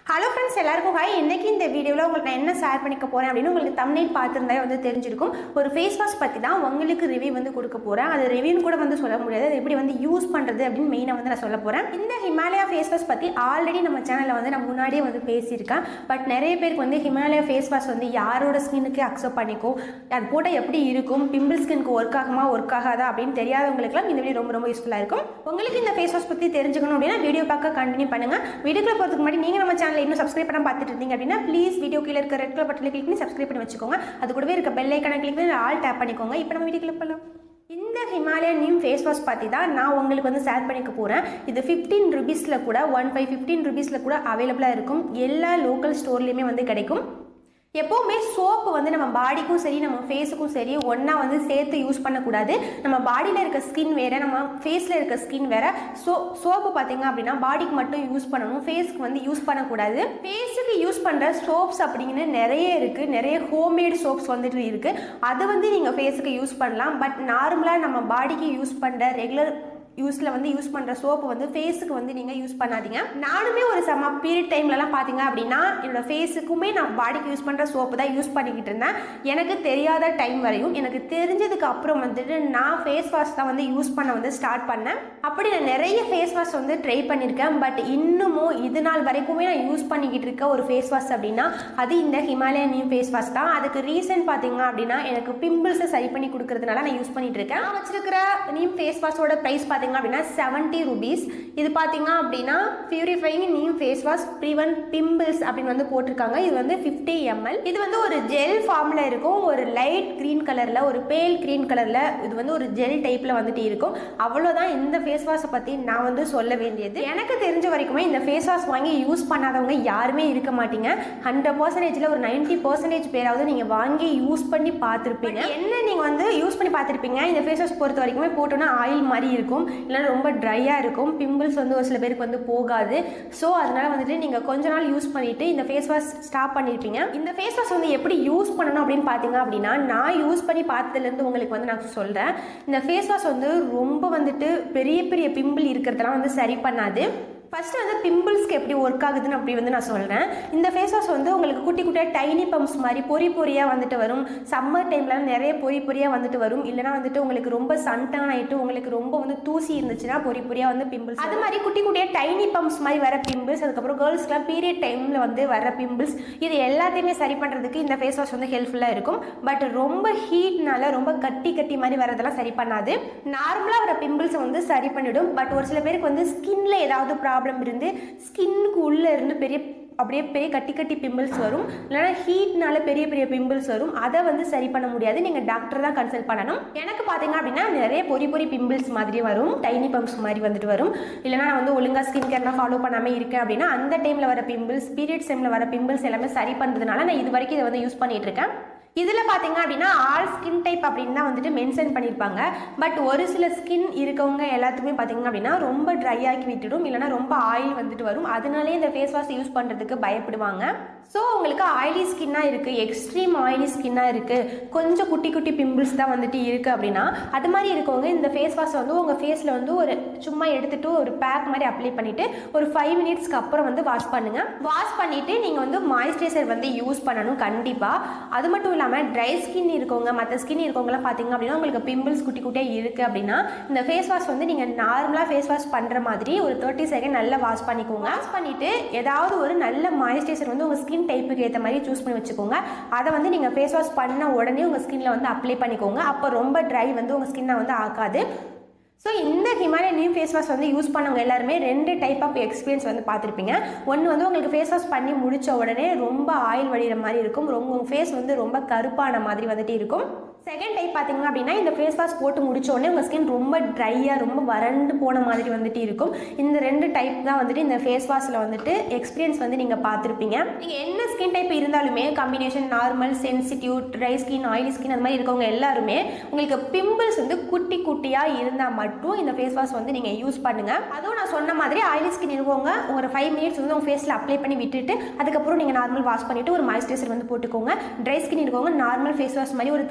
hello friends எல்லாருக்கும் hi இன்னைக்கு இந்த வீடியோவில் உங்களுக்கு நான் என்ன ஷேர் பண்ணிக்க போகிறேன் அப்படின்னு உங்களுக்கு தமிழ் பார்த்துருந்தா வந்து தெரிஞ்சிருக்கும் ஒரு ஃபேஸ் வாஷ் பற்றி தான் உங்களுக்கு ரிவ்யூ வந்து கொடுக்க போகிறேன் அது ரிவ்யூன்னு கூட வந்து சொல்ல முடியாது அது எப்படி வந்து யூஸ் பண்ணுறது அப்படின்னு மெயினாக வந்து நான் சொல்ல போகிறேன் இந்த ஹிமாலயா ஃபேஸ் வாஷ் பற்றி ஆல்ரெடி நம்ம சேனலில் வந்து நான் முன்னாடியே வந்து பேசியிருக்கேன் பட் நிறைய பேருக்கு வந்து ஹிமாலயா ஃபேஸ் வாஷ் வந்து யாரோட ஸ்கின்னுக்கு அக்செப்ட் பண்ணிக்கும் அது போட்டால் எப்படி இருக்கும் பிம்பிள் ஸ்கின்க்கு ஒர்க் ஆகுமா ஒர்க் ஆகாதா அப்படின்னு தெரியாதவங்களுக்குலாம் இந்த வீடியோ ரொம்ப ரொம்ப யூஸ்ஃபுல்லாக இருக்கும் உங்களுக்கு இந்த ஃபேஸ் வாஷ் பற்றி தெரிஞ்சுக்கணும் அப்படின்னா வீடியோ பார்க்க கண்டினியூ பண்ணுங்கள் வீடியோக்குள்ள போகிறதுக்கு முன்னாடி நீங்கள் நம்ம சேனலை இன்னும் சப்ஸ்கிரைப் பண்ண பார்த்துட்டு இருந்தீங்க அப்படின்னா ப்ளீஸ் வீடியோ கீழே இருக்க ரெட் கலர் பட்டனை கிளிக் பண்ணி சப்ஸ்கிரைப் பண்ணி வச்சுக்கோங்க அது கூடவே இருக்க பெல் ஐக்கான கிளிக் பண்ணி ஆல் டேப் பண்ணிக்கோங்க இப்போ நம்ம வீடியோக்குள்ள போகலாம் இந்த ஹிமாலயன் நியூ ஃபேஸ் வாஷ் பற்றி தான் நான் உங்களுக்கு வந்து ஷேர் பண்ணிக்க போகிறேன் இது ஃபிஃப்டீன் ருபீஸில் கூட ஒன் ஃபைவ் ஃபிஃப்டீன் ருபீஸில் கூட அவைலபிளாக இருக்கும் எல்லா லோக்கல் ஸ்டோர்லேயுமே வந்து கிடைக்கும் எப்போவுமே சோப்பு வந்து நம்ம பாடிக்கும் சரி நம்ம ஃபேஸுக்கும் சரி ஒன்றா வந்து சேர்த்து யூஸ் பண்ணக்கூடாது நம்ம பாடியில் இருக்க ஸ்கின் வேறு நம்ம ஃபேஸில் இருக்க ஸ்கின் வேறு சோ சோப்பு பார்த்தீங்க அப்படின்னா பாடிக்கு மட்டும் யூஸ் பண்ணணும் ஃபேஸ்க்கு வந்து யூஸ் பண்ணக்கூடாது ஃபேஸுக்கு யூஸ் பண்ணுற சோப்ஸ் அப்படிங்கிற நிறைய இருக்குது நிறைய ஹோம்மேட் சோப்ஸ் வந்துட்டு இருக்குது அது வந்து நீங்கள் ஃபேஸுக்கு யூஸ் பண்ணலாம் பட் நார்மலாக நம்ம பாடிக்கு யூஸ் பண்ணுற ரெகுலர் யூஸில் வந்து யூஸ் பண்ணுற சோப்பு வந்து ஃபேஸுக்கு வந்து நீங்கள் யூஸ் பண்ணாதீங்க நானுமே ஒரு செம்ம பீரியட் டைம்லலாம் பார்த்தீங்க அப்படின்னா என்னோட ஃபேஸுக்குமே நான் பாடிக்கு யூஸ் பண்ணுற சோப்பு தான் யூஸ் பண்ணிக்கிட்டு இருந்தேன் எனக்கு தெரியாத டைம் வரையும் எனக்கு தெரிஞ்சதுக்கு அப்புறம் வந்துட்டு நான் ஃபேஸ் வாஷ் தான் வந்து யூஸ் பண்ண வந்து ஸ்டார்ட் பண்ணேன் அப்படி நான் நிறைய ஃபேஸ் வாஷ் வந்து ட்ரை பண்ணியிருக்கேன் பட் இன்னமும் இது நாள் வரைக்குமே நான் யூஸ் பண்ணிக்கிட்டு இருக்க ஒரு ஃபேஸ் வாஷ் அப்படின்னா அது இந்த ஹிமாலயன் நியூ ஃபேஸ் வாஷ் தான் அதுக்கு ரீசன் பார்த்தீங்க அப்படின்னா எனக்கு பிம்பிள்ஸை சரி பண்ணி கொடுக்கறதுனால நான் யூஸ் பண்ணிட்டு இருக்கேன் நான் வச்சிருக்கிற நியூ ஃபேஸ் வாஷோட ப்ரைஸ் பார்த்தீங்க அப்படின்னா செவன்ட்டி ருபீஸ் இது பார்த்தீங்க அப்படின்னா purifying new face wash prevent pimples அப்படின்னு வந்து போட்டிருக்காங்க இது வந்து ஃபிஃப்டி எம்எல் இது வந்து ஒரு ஜெல் ஃபார்மில் இருக்கும் ஒரு லைட் க்ரீன் கலரில் ஒரு பேல் க்ரீன் கலரில் இது வந்து ஒரு ஜெல் டைப்பில் வந்துட்டு இருக்கும் அவ்வளோதான் இந்த ஃபேஸ் வாஷை பற்றி நான் வந்து சொல்ல வேண்டியது எனக்கு தெரிஞ்ச வரைக்குமே இந்த ஃபேஸ் வாஷ் வாங்கி யூஸ் பண்ணாதவங்க யாருமே இருக்க மாட்டீங்க ஹண்ட்ரட் பர்சன்டேஜில் ஒரு நைன்ட்டி பர்சன்டேஜ் பேராவது நீங்கள் வாங்கி யூஸ் பண்ணி பார்த்துருப்பீங்க என்ன நீங்கள் வந்து யூஸ் பண்ணி பார்த்துருப்பீங்க இந்த ஃபேஸ் வாஷ் பொறுத்த வரைக்குமே போட்டோன்னா ஆயில் மாதிரி இருக்கும் இல்லைன்னா ரொம்ப ட்ரையாக இருக்கும் பிம்பிள்ஸ் வந்து ஒரு சில பேருக்கு வந்து போகாது ஸோ அதனால் வந்துட்டு நீங்கள் கொஞ்ச நாள் யூஸ் பண்ணிவிட்டு இந்த ஃபேஸ் வாஷ் ஸ்டாப் பண்ணியிருப்பீங்க இந்த ஃபேஸ் வாஷ் வந்து எப்படி யூஸ் பண்ணணும் அப்படின்னு பார்த்தீங்க அப்படின்னா நான் யூஸ் பண்ணி பார்த்ததுலேருந்து உங்களுக்கு வந்து நான் சொல்கிறேன் இந்த ஃபேஸ் வாஷ் வந்து ரொம்ப வந்துட்டு பெரிய பெரிய பிம்பிள் இருக்கிறதெல்லாம் வந்து சரி பண்ணாது ஃபஸ்ட்டு வந்து பிம்பிள்ஸ்க்கு எப்படி ஒர்க் ஆகுதுன்னு அப்படி வந்து நான் சொல்கிறேன் இந்த ஃபேஸ் வாஷ் வந்து உங்களுக்கு குட்டி குட்டியாக டைனி பம்ப்ஸ் மாதிரி பொறி பொறியாக வந்துட்டு வரும் சம்மர் டைமில் நிறைய பொறி பொறியாக வந்துட்டு வரும் இல்லைனா வந்துட்டு உங்களுக்கு ரொம்ப சன்டான் ஆகிட்டு உங்களுக்கு ரொம்ப வந்து தூசி இருந்துச்சுன்னா பொறி பொறியாக வந்து பிம்பிள்ஸ் அது மாதிரி குட்டி குட்டியாக டைனி பம்ப்ஸ் மாதிரி வர பிம்பிள்ஸ் அதுக்கப்புறம் கேர்ள்ஸ்க்குலாம் பீரியட் டைமில் வந்து வர பிம்பிள்ஸ் இது எல்லாத்தையுமே சரி பண்ணுறதுக்கு இந்த ஃபேஸ் வாஷ் வந்து ஹெல்ப்ஃபுல்லாக இருக்கும் பட் ரொம்ப ஹீட்னால ரொம்ப கட்டி கட்டி மாதிரி வரதெல்லாம் சரி பண்ணாது நார்மலாக வர பிம்பிள்ஸை வந்து சரி பண்ணிவிடும் பட் ஒரு சில பேருக்கு வந்து ஸ்கின்ல ஏதாவது ப்ராப்ளம் இருந்து ஸ்கின்னுக்கு உள்ளே இருந்து பெரிய அப்படியே பெரிய கட்டி கட்டி பிம்பிள்ஸ் வரும் இல்லைனா ஹீட்னால பெரிய பெரிய பிம்பிள்ஸ் வரும் அதை வந்து சரி பண்ண முடியாது நீங்கள் டாக்டர் தான் கன்சல்ட் பண்ணணும் எனக்கு பார்த்தீங்க அப்படின்னா நிறைய பொறி பொறி பிம்பிள்ஸ் மாதிரி வரும் டைனி பம்ப்ஸ் மாதிரி வந்துட்டு வரும் இல்லைனா நான் வந்து ஒழுங்காக ஸ்கின் கேர்லாம் ஃபாலோ பண்ணாமல் இருக்கேன் அப்படின்னா அந்த டைமில் வர பிம்பிள்ஸ் பீரியட்ஸ் டைமில் வர பிம்பிள்ஸ் எல்லாமே சரி பண்ணுறதுனால நான் இது வரைக்கும் இதை வந்து யூஸ் பண்ணிட்டு இருக்கேன் இதில் பார்த்தீங்க அப்படின்னா ஆல் ஸ்கின் டைப் அப்படின்னு தான் வந்துட்டு மென்ஷன் பண்ணியிருப்பாங்க பட் ஒரு சில ஸ்கின் இருக்கவங்க எல்லாத்துக்குமே பார்த்தீங்க அப்படின்னா ரொம்ப ட்ரை ஆக்கி விட்டுடும் இல்லைனா ரொம்ப ஆயில் வந்துட்டு வரும் அதனாலே இந்த ஃபேஸ் வாஷ் யூஸ் பண்ணுறதுக்கு பயப்படுவாங்க ஸோ உங்களுக்கு ஆயிலி ஸ்கின்னாக இருக்குது எக்ஸ்ட்ரீம் ஆயிலி ஸ்கின்னாக இருக்குது கொஞ்சம் குட்டி குட்டி பிம்பிள்ஸ் தான் வந்துட்டு இருக்குது அப்படின்னா அது மாதிரி இருக்கவங்க இந்த ஃபேஸ் வாஷ் வந்து உங்கள் ஃபேஸில் வந்து ஒரு சும்மா எடுத்துகிட்டு ஒரு பேக் மாதிரி அப்ளை பண்ணிவிட்டு ஒரு ஃபைவ் மினிட்ஸ்க்கு அப்புறம் வந்து வாஷ் பண்ணுங்கள் வாஷ் பண்ணிவிட்டு நீங்கள் வந்து மாய்ஸ்சரைசர் வந்து யூஸ் பண்ணணும் கண்டிப்பாக அது மட்டும் இல்லாமல் இல்லாமல் ட்ரை ஸ்கின் இருக்கவங்க மற்ற ஸ்கின் இருக்கவங்கலாம் பார்த்தீங்க அப்படின்னா உங்களுக்கு பிம்பிள்ஸ் குட்டி குட்டியாக இருக்குது அப்படின்னா இந்த ஃபேஸ் வாஷ் வந்து நீங்கள் நார்மலாக ஃபேஸ் வாஷ் பண்ணுற மாதிரி ஒரு தேர்ட்டி செகண்ட் நல்லா வாஷ் பண்ணிக்கோங்க வாஷ் பண்ணிவிட்டு ஏதாவது ஒரு நல்ல மாய்ஸ்சரைசர் வந்து உங்கள் ஸ்கின் டைப்புக்கு ஏற்ற மாதிரி சூஸ் பண்ணி வச்சுக்கோங்க அதை வந்து நீங்கள் ஃபேஸ் வாஷ் பண்ண உடனே உங்கள் ஸ்கின்னில் வந்து அப்ளை பண்ணிக்கோங்க அப்போ ரொம்ப ட்ரை வந்து உங்கள் ஸ்கின்னை வந்து ஆக்காது ஸோ இந்த ஹிமாலயன் நியூ ஃபேஸ் வாஷ் வந்து யூஸ் பண்ணவங்க எல்லாருமே ரெண்டு டைப் ஆஃப் எக்ஸ்பீரியன்ஸ் வந்து பார்த்துருப்பீங்க ஒன்று வந்து உங்களுக்கு ஃபேஸ் வாஷ் பண்ணி முடித்த உடனே ரொம்ப ஆயில் வடிகிற மாதிரி இருக்கும் ரொம்ப உங்கள் ஃபேஸ் வந்து ரொம்ப கருப்பான மாதிரி வந்துட்டு இருக்கும் செகண்ட் டைப் பார்த்தீங்க அப்படின்னா இந்த ஃபேஸ் வாஷ் போட்டு முடிச்ச உடனே உங்கள் ஸ்கின் ரொம்ப ட்ரையாக ரொம்ப வறண்டு போன மாதிரி வந்துட்டு இருக்கும் இந்த ரெண்டு டைப் தான் வந்துட்டு இந்த ஃபேஸ் வாஷில் வந்துட்டு எக்ஸ்பீரியன்ஸ் வந்து நீங்கள் பார்த்துருப்பீங்க நீங்கள் என்ன ஸ்கின் டைப் இருந்தாலுமே combination normal sensitive dry skin oily skin அந்த மாதிரி இருக்கவங்க எல்லாருமே உங்களுக்கு பிம்பிள்ஸ் வந்து குட்டி குட்டியாக இருந்தால் மட்டும் இந்த ஃபேஸ் வாஷ் வந்து நீங்கள் யூஸ் பண்ணுங்கள் அதுவும் நான் சொன்ன மாதிரி ஆயிலி ஸ்கின் இருக்கவங்க ஒரு ஃபைவ் மினிட்ஸ் வந்து உங்கள் ஃபேஸில் அப்ளை பண்ணி விட்டுட்டு அதுக்கப்புறம் நீங்கள் நார்மல் வாஷ் பண்ணிவிட்டு ஒரு மாய்ஸ்சரைசர் வந்து போட்டுக்கோங்க ட்ரை ஸ்கின் இருக்கவங்க நார்மல் ஃபேஸ் வாஷ் மாதிரி ஒரு தேர்ட்டி செகண்ட்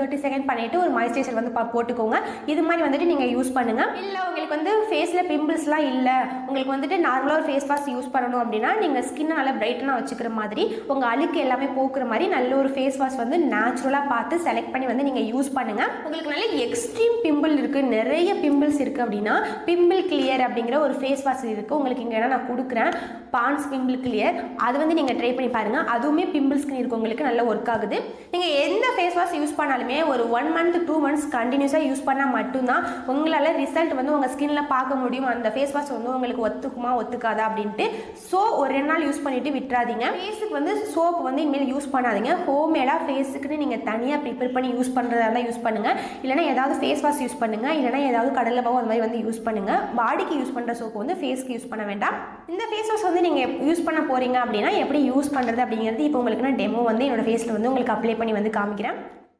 எக்ஸ்பிளைன் பண்ணிவிட்டு ஒரு மாய்ஸ்சரைசர் வந்து பா- போட்டுக்கோங்க இது மாதிரி வந்துட்டு நீங்கள் யூஸ் பண்ணுங்கள் இல்லை உங்களுக்கு வந்து ஃபேஸில் பிம்பிள்ஸ்லாம் இல்லை உங்களுக்கு வந்துட்டு நார்மலாக ஒரு ஃபேஸ் வாஷ் யூஸ் பண்ணணும் அப்படின்னா நீங்கள் ஸ்கின்னை நல்லா பிரைட்டனாக வச்சுக்கிற மாதிரி உங்கள் அழுக்கு எல்லாமே போக்குற மாதிரி நல்ல ஒரு ஃபேஸ் வாஷ் வந்து நேச்சுரலாக பார்த்து செலக்ட் பண்ணி வந்து நீங்கள் யூஸ் பண்ணுங்கள் உங்களுக்கு நல்ல எக்ஸ்ட்ரீம் பிம்பிள் இருக்குது நிறைய பிம்பிள்ஸ் இருக்குது அப்படின்னா பிம்பிள் கிளியர் அப்படிங்கிற ஒரு ஃபேஸ் வாஷ் இருக்குது உங்களுக்கு இங்கே நான் கொடுக்குறேன் பான்ஸ் பிம்பிள் கிளியர் அது வந்து நீங்கள் ட்ரை பண்ணி பாருங்கள் அதுவுமே பிம்பிள் ஸ்கின் இருக்கு உங்களுக்கு நல்ல ஒர்க் ஆகுது நீங்கள் எந்த ஃபேஸ் வாஷ் யூஸ் பண்ணாலுமே ஒரு ஒன் மந்த் டூ மந்த்ஸ் கண்டினியூஸாக யூஸ் பண்ணால் மட்டும்தான் உங்களால் ரிசல்ட் வந்து உங்கள் ஸ்கின்ல பார்க்க முடியும் அந்த ஃபேஸ் வாஷ் வந்து உங்களுக்கு ஒத்துக்குமா ஒத்துக்காதா அப்படின்ட்டு ஸோ ஒரு ரெண்டு நாள் யூஸ் பண்ணிட்டு விட்டுறாதீங்க ஃபேஸுக்கு வந்து சோப் வந்து இனிமேல் யூஸ் பண்ணாதீங்க ஹோம்மேடாக ஃபேஸுக்குன்னு நீங்கள் தனியாக ப்ரிப்பேர் பண்ணி யூஸ் பண்ணுறதா இருந்தால் யூஸ் பண்ணுங்கள் இல்லைனா ஏதாவது ஃபேஸ் வாஷ் யூஸ் பண்ணுங்கள் இல்லைனா ஏதாவது கடலை மாவு அந்த மாதிரி வந்து யூஸ் பண்ணுங்கள் பாடிக்கு யூஸ் பண்ணுற சோப்பு வந்து ஃபேஸ்க்கு யூஸ் பண்ண வேண்டாம் இந்த ஃபேஸ் வாஷ் வந்து நீங்கள் யூஸ் பண்ண போகிறீங்க அப்படின்னா எப்படி யூஸ் பண்ணுறது அப்படிங்கிறது இப்போ உங்களுக்கு நான் டெமோ வந்து என்னோட ஃபேஸில் வந்து உங்களுக்கு அப்ளை பண்ணி வந்து காமிக்கிறேன்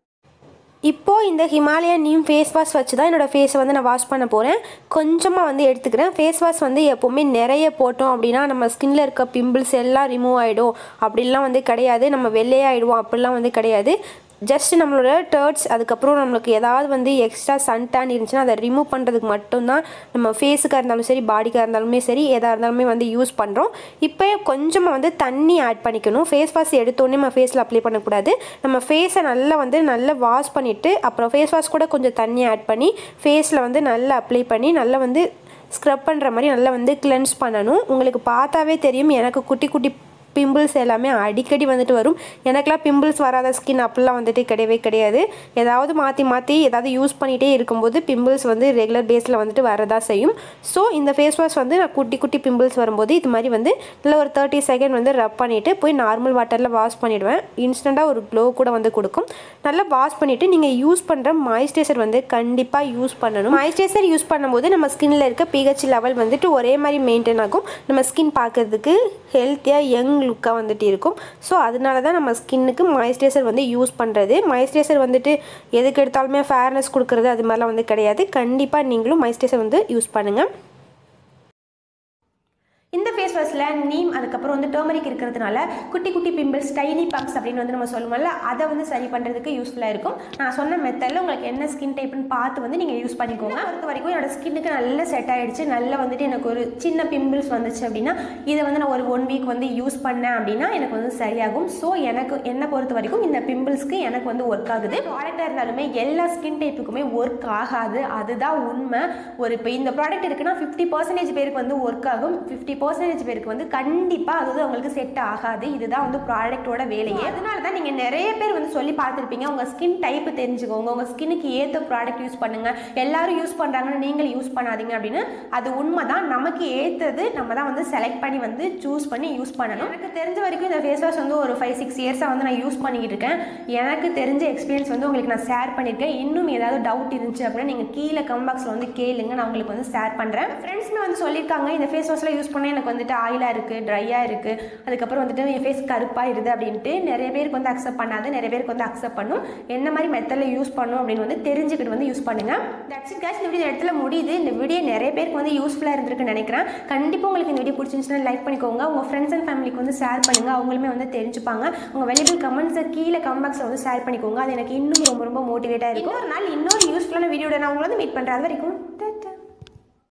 இப்போது இந்த ஹிமாலயன் நீம் ஃபேஸ் வாஷ் வச்சு தான் என்னோடய ஃபேஸை வந்து நான் வாஷ் பண்ண போகிறேன் கொஞ்சமாக வந்து எடுத்துக்கிறேன் ஃபேஸ் வாஷ் வந்து எப்போவுமே நிறைய போட்டோம் அப்படின்னா நம்ம ஸ்கின்ல இருக்க பிம்பிள்ஸ் எல்லாம் ரிமூவ் ஆகிடும் அப்படிலாம் வந்து கிடையாது நம்ம வெள்ளையாயிடுவோம் அப்படிலாம் வந்து கிடையாது ஜஸ்ட் நம்மளோட டர்ட்ஸ் அதுக்கப்புறம் நம்மளுக்கு ஏதாவது வந்து எக்ஸ்ட்ரா சன்டான் இருந்துச்சுன்னா அதை ரிமூவ் பண்ணுறதுக்கு மட்டும்தான் நம்ம ஃபேஸுக்காக இருந்தாலும் சரி பாடிக்காக இருந்தாலுமே சரி எதாக இருந்தாலுமே வந்து யூஸ் பண்ணுறோம் இப்போ கொஞ்சமாக வந்து தண்ணி ஆட் பண்ணிக்கணும் ஃபேஸ் வாஷ் எடுத்தோடனே நம்ம ஃபேஸில் அப்ளை பண்ணக்கூடாது நம்ம ஃபேஸை நல்லா வந்து நல்லா வாஷ் பண்ணிவிட்டு அப்புறம் ஃபேஸ் வாஷ் கூட கொஞ்சம் தண்ணி ஆட் பண்ணி ஃபேஸில் வந்து நல்லா அப்ளை பண்ணி நல்லா வந்து ஸ்க்ரப் பண்ணுற மாதிரி நல்லா வந்து கிளென்ஸ் பண்ணணும் உங்களுக்கு பார்த்தாவே தெரியும் எனக்கு குட்டி குட்டி பிம்பிள்ஸ் எல்லாமே அடிக்கடி வந்துட்டு வரும் எனக்கெலாம் பிம்பிள்ஸ் வராத ஸ்கின் அப்படிலாம் வந்துட்டு கிடையவே கிடையாது ஏதாவது மாற்றி மாற்றி ஏதாவது யூஸ் பண்ணிகிட்டே இருக்கும்போது பிம்பிள்ஸ் வந்து ரெகுலர் பேஸில் வந்துட்டு வரதா செய்யும் ஸோ இந்த ஃபேஸ் வாஷ் வந்து நான் குட்டி குட்டி பிம்பிள்ஸ் வரும்போது இது மாதிரி வந்து நல்லா ஒரு தேர்ட்டி செகண்ட் வந்து ரப் பண்ணிவிட்டு போய் நார்மல் வாட்டரில் வாஷ் பண்ணிவிடுவேன் இன்ஸ்டண்ட்டாக ஒரு க்ளோ கூட வந்து கொடுக்கும் நல்லா வாஷ் பண்ணிவிட்டு நீங்கள் யூஸ் பண்ணுற மாய்ஸ்சரைசர் வந்து கண்டிப்பாக யூஸ் பண்ணணும் மாய்ஸ்சரைசர் யூஸ் பண்ணும்போது நம்ம ஸ்கின்னில் இருக்க பிஹெச் லெவல் வந்துட்டு ஒரே மாதிரி மெயின்டைன் ஆகும் நம்ம ஸ்கின் பார்க்கறதுக்கு ஹெல்த்தியாக யங் லுக்காக வந்துட்டு இருக்கும் ஸோ அதனால தான் நம்ம ஸ்கின்னுக்கு மாய்ஸ்சரைசர் வந்து யூஸ் பண்ணுறது மாய்ஸ்சரைசர் வந்துட்டு எதுக்கு எடுத்தாலுமே ஃபேர்னஸ் கொடுக்குறது அது மாதிரிலாம் வந்து கிடையாது கண்டிப்பாக நீங்களும் மாய்ஸ்சரைசர் வந்து யூஸ் பண்ணுங்கள் இந்த ஃபேஸ் வாஷில் நீம் அதுக்கப்புறம் வந்து டர்மரிக் இருக்கிறதுனால குட்டி குட்டி பிம்பிள்ஸ் டைனி பம்ப்ஸ் அப்படின்னு வந்து நம்ம சொல்லுவோம்ல அதை வந்து சரி பண்ணுறதுக்கு யூஸ்ஃபுல்லாக இருக்கும் நான் சொன்ன மெத்தடில் உங்களுக்கு என்ன ஸ்கின் டைப்னு பார்த்து வந்து நீங்கள் யூஸ் பண்ணிக்கோங்க பொறுத்த வரைக்கும் என்னோட ஸ்கின்னுக்கு நல்ல செட் ஆயிடுச்சு நல்லா வந்துட்டு எனக்கு ஒரு சின்ன பிம்பிள்ஸ் வந்துச்சு அப்படின்னா இதை வந்து நான் ஒரு ஒன் வீக் வந்து யூஸ் பண்ணேன் அப்படின்னா எனக்கு வந்து சரியாகும் ஸோ எனக்கு என்னை பொறுத்த வரைக்கும் இந்த பிம்பிள்ஸ்க்கு எனக்கு வந்து ஒர்க் ஆகுது ப்ராடக்டாக இருந்தாலுமே எல்லா ஸ்கின் டைப்புக்குமே ஒர்க் ஆகாது அதுதான் உண்மை ஒரு இப்போ இந்த ப்ராடக்ட் இருக்குன்னா ஃபிஃப்டி பர்சன்டேஜ் பேருக்கு வந்து ஒர்க் ஆகும் ஃபிஃப்டி பர்சன்டேஜ் பேருக்கு வந்து கண்டிப்பாக அது வந்து உங்களுக்கு செட் ஆகாது இதுதான் வந்து ப்ராடக்ட்டோட வேலையே அதனால தான் நீங்கள் நிறைய பேர் வந்து சொல்லி பார்த்துருப்பீங்க உங்கள் ஸ்கின் டைப்பு தெரிஞ்சுக்கோங்க உங்கள் ஸ்கின்னுக்கு ஏற்ற ப்ராடக்ட் யூஸ் பண்ணுங்க எல்லாரும் யூஸ் பண்ணுறாங்கன்னு நீங்கள் யூஸ் பண்ணாதீங்க அப்படின்னு அது உண்மை தான் நமக்கு ஏற்றது நம்ம தான் வந்து செலக்ட் பண்ணி வந்து சூஸ் பண்ணி யூஸ் பண்ணணும் எனக்கு தெரிஞ்ச வரைக்கும் இந்த ஃபேஸ் வாஷ் வந்து ஒரு ஃபைவ் சிக்ஸ் இயர்ஸாக வந்து நான் யூஸ் பண்ணிக்கிட்டு இருக்கேன் எனக்கு தெரிஞ்ச எக்ஸ்பீரியன்ஸ் வந்து உங்களுக்கு நான் ஷேர் பண்ணியிருக்கேன் இன்னும் ஏதாவது டவுட் இருந்துச்சு அப்படின்னா நீங்கள் கீழே கம் பாக்ஸில் வந்து கேளுங்க நான் உங்களுக்கு வந்து ஷேர் பண்ணுறேன் ஃப்ரெண்ட்ஸுமே வந்து சொல்லியிருக்காங்க இந்த ஃபேஸ் வாஷ்லாம் யூஸ் பண்ண எனக்கு வந்துட்டு ஆயிலாக இருக்குது ட்ரையாக இருக்குது அதுக்கப்புறம் வந்துட்டு என் ஃபேஸ் கருப்பாயிருது அப்படின்ட்டு நிறைய பேருக்கு வந்து அக்செப்ட் பண்ணாது நிறைய பேருக்கு வந்து அக்செப்ட் பண்ணும் என்ன மாதிரி மெத்தடில் யூஸ் பண்ணும் அப்படின்னு வந்து தெரிஞ்சுக்கிட்டு வந்து யூஸ் பண்ணுங்கள் தட்ஸ் இட் guys இந்த வீடியோ இந்த இடத்துல முடியுது இந்த வீடியோ நிறைய பேருக்கு வந்து யூஸ்ஃபுல்லாக இருந்திருக்குன்னு நினைக்கிறேன் கண்டிப்பாக உங்களுக்கு இந்த வீடியோ பிடிச்சிருந்துச்சுன்னா லைக் பண்ணிக்கோங்க உங்கள் ஃப்ரெண்ட்ஸ் அண்ட் ஃபேமிலிக்கு வந்து ஷேர் பண்ணுங்கள் அவங்களுமே வந்து தெரிஞ்சுப்பாங்க உங்கள் வெளியில் கமெண்ட்ஸை கீழே கமெண்ட்ஸில் வந்து ஷேர் பண்ணிக்கோங்க அது எனக்கு இன்னும் ரொம்ப ரொம்ப மோட்டிவேட்டாக இருக்கும் இன்னொரு நாள் இன்னொரு யூஸ்ஃபுல்லான வீடியோட நான் உங்களை வந்து மீட் பண்ணுறேன் அது வரைக்கும்